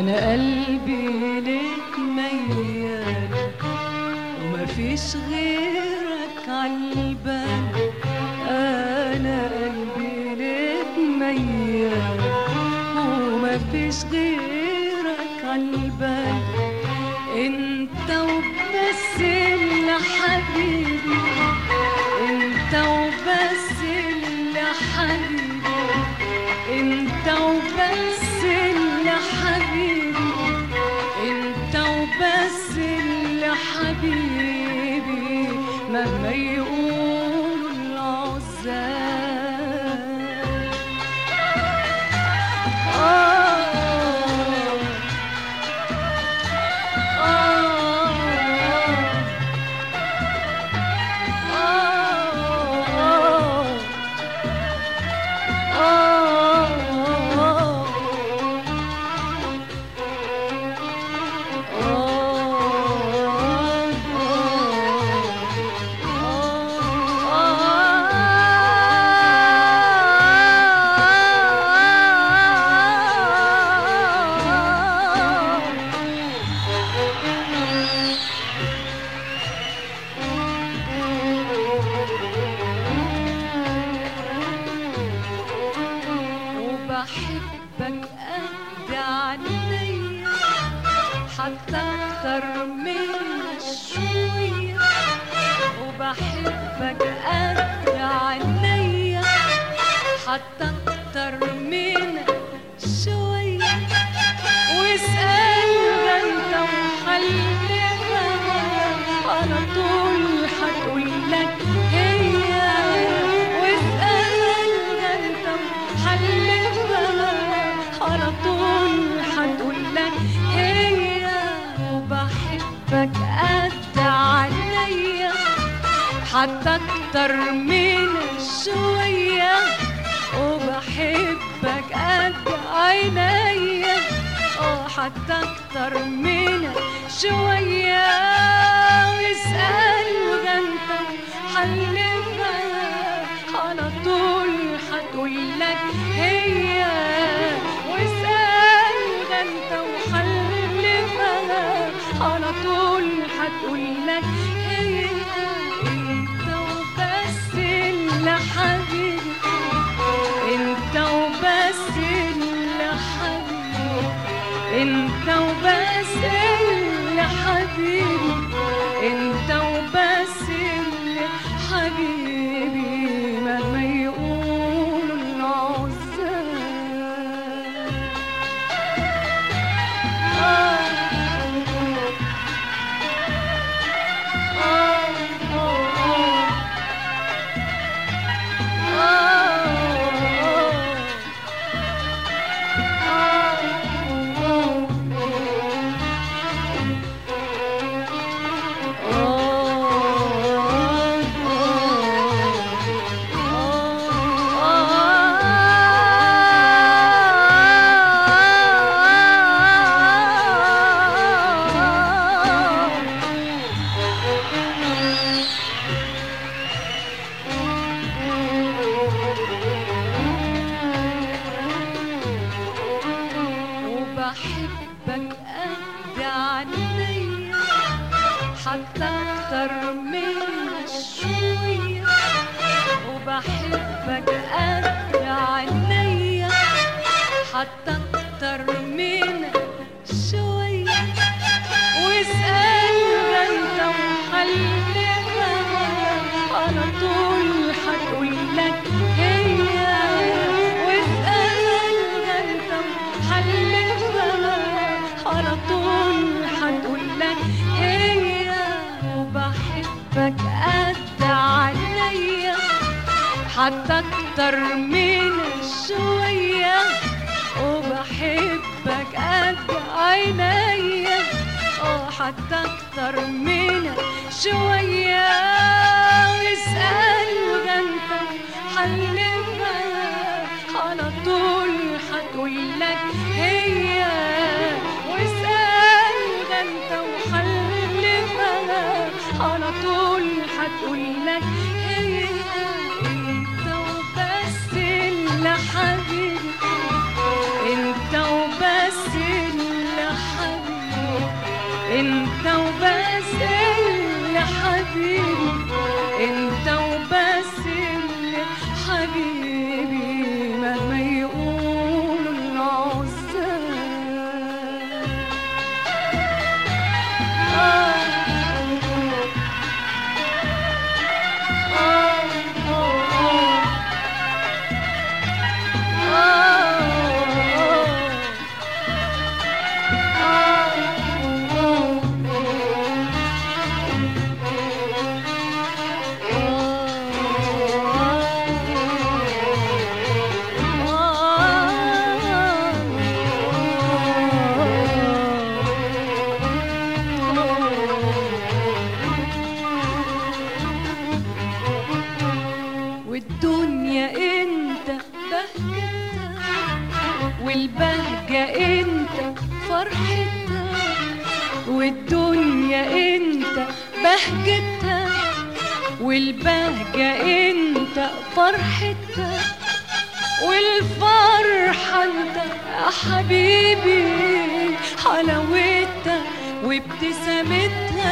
انا قلبي لك ميال ومفيش غيرك عالبال انا قلبي لك ميال ومفيش غيرك عالبال انت وبس اللي حبيبي انت وبس اللي حبيبي انت وبس اللي حبيبي انت وبس اللي حبيبي مهما يقولوا العزاب آه آه وبحبك قد عينيا حتى اكتر من شوية وبحبك قد عينيا حتى اكتر من شوية واسأل ده انت وحلفها على طول هتقولك هي واسأل ده انت وحلفها على طول هتقولك هي وبحبك قد عينيا حتى اكتر من شوية وبحبك قد عينيا اه حتى اكتر من شوية واسأل ده انت حلفها على طول هتقولك هي واسأل ده انت وحلفها على طول هتقولك هي انت وبس اللي حبيبي انت وبس اللي حبيبي انت وبس اللي حبيبي انت وبس اللي حبيبي مهما يقولوا العزاب وبحبك قد عينيا حتى اكتر من شوية وبحبك قد عينيا حتى اكتر من شوية واسأل ده انت وحلفها على طول هتقولك هي واسأل ده انت وحلفها على طول هتقولك هي وبحبك قد عينيا حتى اكتر من شوية وبحبك قد عينيا اه حتى اكتر من شوية واسأل ده انت حلفها على طول هتقولك هي واسأل ده انت وحلفها على طول هتقولك هي انت وبس اللي حبيبي انت وبس اللي انت وبس اللي حبيبي انت وبس اللي حبيبي مهما يقولوا العزاب والدنيا انت بهجتها والبهجة انت فرحتها والدنيا انت بهجتها والبهجة انت فرحتها والفرحة انت يا حبيبي حلاوتها وابتسامتها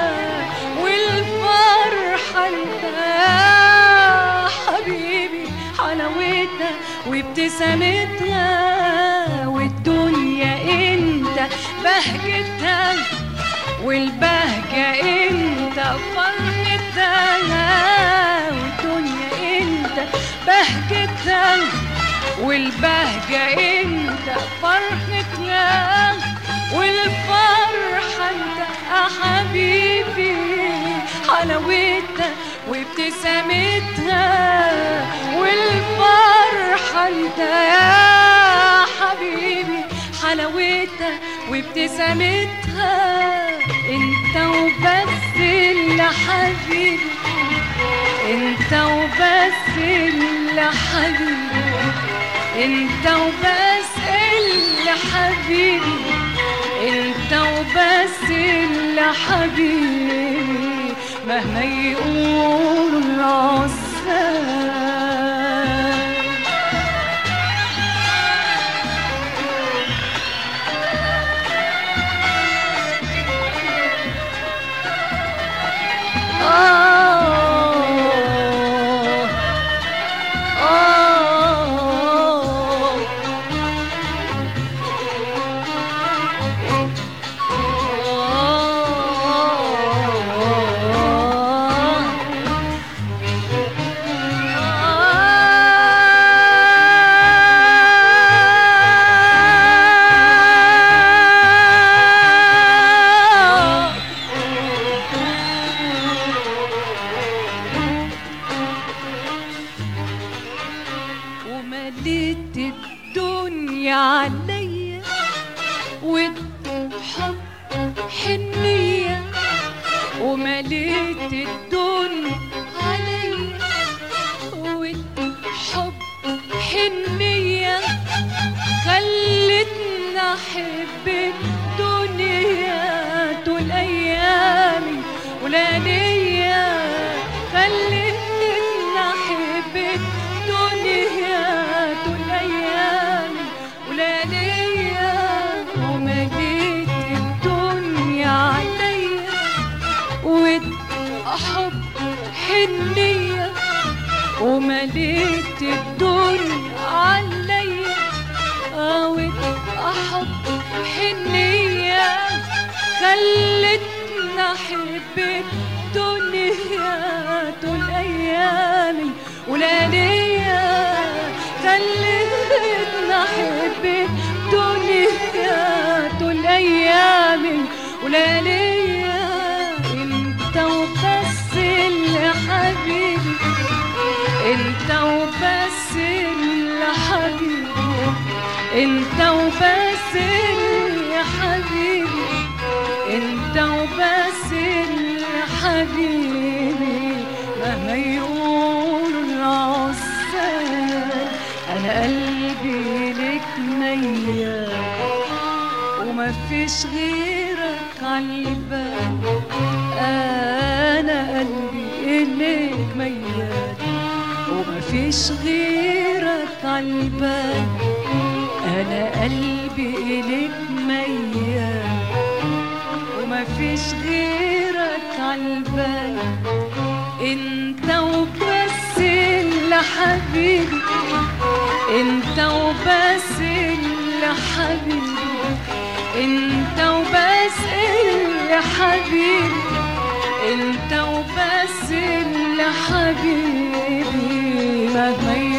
والفرحة انت يا حبيبي حلاوتها وابتسامتها والدنيا انت بهجتها والبهجة انت فرحتها والدنيا انت بهجتها والبهجة انت فرحتها والفرحة انت يا حبيبي حلاوتها وابتسامتها والفرحة انت يا حبيبي حلاوتها وابتسامتها انت وبس اللي حبيبي انت وبس اللي حبيبي انت وبس اللي حبيبي انت وبس اللي حبيبي مهما يقولوا العزاب آه آه ومليت الدنيا عليا والحب حنية ومليت الدنيا عليا والحب حنية خلتني أحب الدنيا طول أيامي ولياليا خلتني أحب الدنيا طول أيامي ولياليا ومليت الدنيا عليا والحب حنية ومليت الدنيا عليا قوت أحب حنية خلتني أحب الدنيا طول أيامي ولياليا خلتني أحب الدنيا طول أيامي ولياليا أنت وبس اللي حبيبي انت وبس اللي حبيبي انت وبس اللي حبيبي انت وبس اللي حبيبي مهما يقولوا العزال انا قلبي لك ميال وما فيش غيرك عالبال انا قلبي اليك ميال وما فيش غيرك عالبال انا قلبي اليك ميال وما مفيش غيرك عالبال انت وبس اللي حبيبي انت وبس اللي حبيبي انت وبس اللي حبيبي انت وبس اللي حبيبي مهما